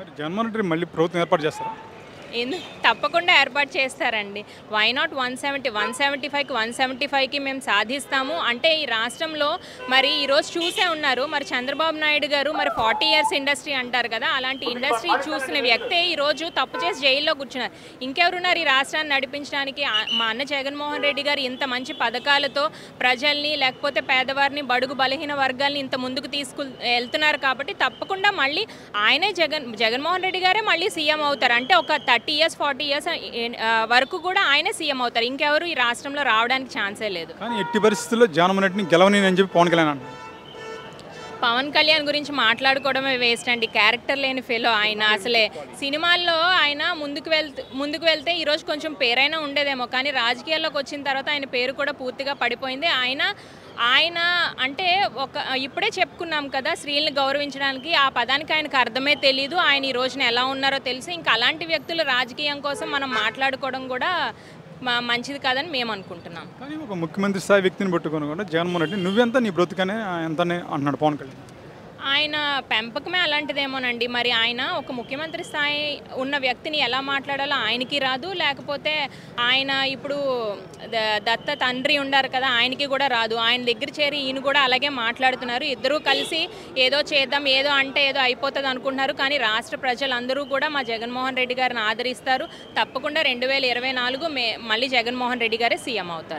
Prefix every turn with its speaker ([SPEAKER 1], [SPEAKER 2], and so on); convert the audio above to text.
[SPEAKER 1] మరి జగన్మోహన్ రెడ్డి మళ్ళీ ప్రభుత్వం ఏర్పాటు చేస్తారా
[SPEAKER 2] ఎందు తప్పకుండా ఏర్పాటు చేస్తారండి why not one seventy one seventy ఫైవ్కి వన్ సెవెంటీ ఫైవ్కి మేము సాధిస్తాము అంటే ఈ రాష్ట్రంలో మరి ఈరోజు చూసే ఉన్నారు మరి చంద్రబాబు నాయుడు గారు మరి ఫార్టీ ఇయర్స్ ఇండస్ట్రీ అంటారు కదా అలాంటి ఇండస్ట్రీ చూసిన వ్యక్తే ఈరోజు తప్పు చేసి జైల్లో కూర్చున్నారు ఇంకెవరున్నారు ఈ రాష్ట్రాన్ని నడిపించడానికి ఆ- మా అన్న జగన్మోహన్ రెడ్డి గారు ఇంత మంచి పథకాలతో ప్రజల్ని లేకపోతే పేదవారిని బడుగు బలహీన వర్గాల్ని ఇంత ముందుకు తీసుకు వెళ్తున్నారు కాబట్టి తప్పకుండా మళ్ళీ ఆయనే జగన్ జగన్మోహన్ రెడ్డి గారే మళ్ళీ సీఎం అవుతారు అంటే ఒక థర్టీ ఇయర్స్ ఫార్టీ ఇయర్స్ వరకు కూడా ఆయనే సీఎం అవుతారు ఇంకెవరు ఈ రాష్ట్రంలో రావడానికి ఛాన్సే లేదు
[SPEAKER 1] కానీ ఎట్టి పరిస్థితుల్లో జగన్మోహన్ రెడ్డిని గెలవని అని చెప్పి పవన్ కళ్యాణ్ అంటున్నారు
[SPEAKER 2] పవన్ కళ్యాణ్ గురించి మాట్లాడుకోవడమే వేస్ట్ అండి క్యారెక్టర్ లేని ఫెలో ఆయన అసలే సినిమాల్లో ఆయన ముందుకు వెళ్తే ముందుకు వెళ్తే ఈరోజు కొంచెం పేరైనా ఉండేదేమో కానీ రాజకీయాల్లోకి వచ్చిన తర్వాత ఆయన పేరు కూడా పూర్తిగా పడిపోయింది ఆయన ఆయన అంటే ఒక ఇప్పుడే చెప్పుకున్నాం కదా స్త్రీలను గౌరవించడానికి ఆ పదానికి ఆయనకు అర్థమే తెలియదు ఆయన ఈ రోజున ఎలా ఉన్నారో తెలిసి ఇంకా అలాంటి వ్యక్తులు రాజకీయం కోసం మనం మాట్లాడుకోవడం కూడా మ- మంచిది కాదని మేము అనుకుంటున్నాం
[SPEAKER 1] కానీ ఒక ముఖ్యమంత్రి స్థాయి వ్యక్తిని పట్టుకొని కూడా జగన్మోహన్ రెడ్డి నువ్వెంత నీ బ్రతుకనే ఎంతనే అంటున్నాడు పవన్ కళ్యాణ్
[SPEAKER 2] ఆయన పెంపకమే అలాంటిదేమోనండి మరి ఆయన ఒక ముఖ్యమంత్రి స్థాయి ఉన్న వ్యక్తిని ఎలా మాట్లాడాలో ఆయనకి రాదు లేకపోతే ఆయన ఇప్పుడు ద- దత్త తండ్రి ఉండారు కదా ఆయనకి కూడా రాదు ఆయన దగ్గర చేరి ఈయన కూడా అలాగే మాట్లాడుతున్నారు ఇద్దరూ కలిసి ఏదో చేద్దాం ఏదో అంటే ఏదో అయిపోతుంది అనుకుంటున్నారు కానీ రాష్ట్ర ప్రజలందరూ కూడా మా జగన్మోహన్ రెడ్డి గారిని ఆదరిస్తారు తప్పకుండా రెండు వేల ఇరవై నాలుగు మే మళ్ళీ జగన్మోహన్ రెడ్డి గారే సీఎం అవుతారు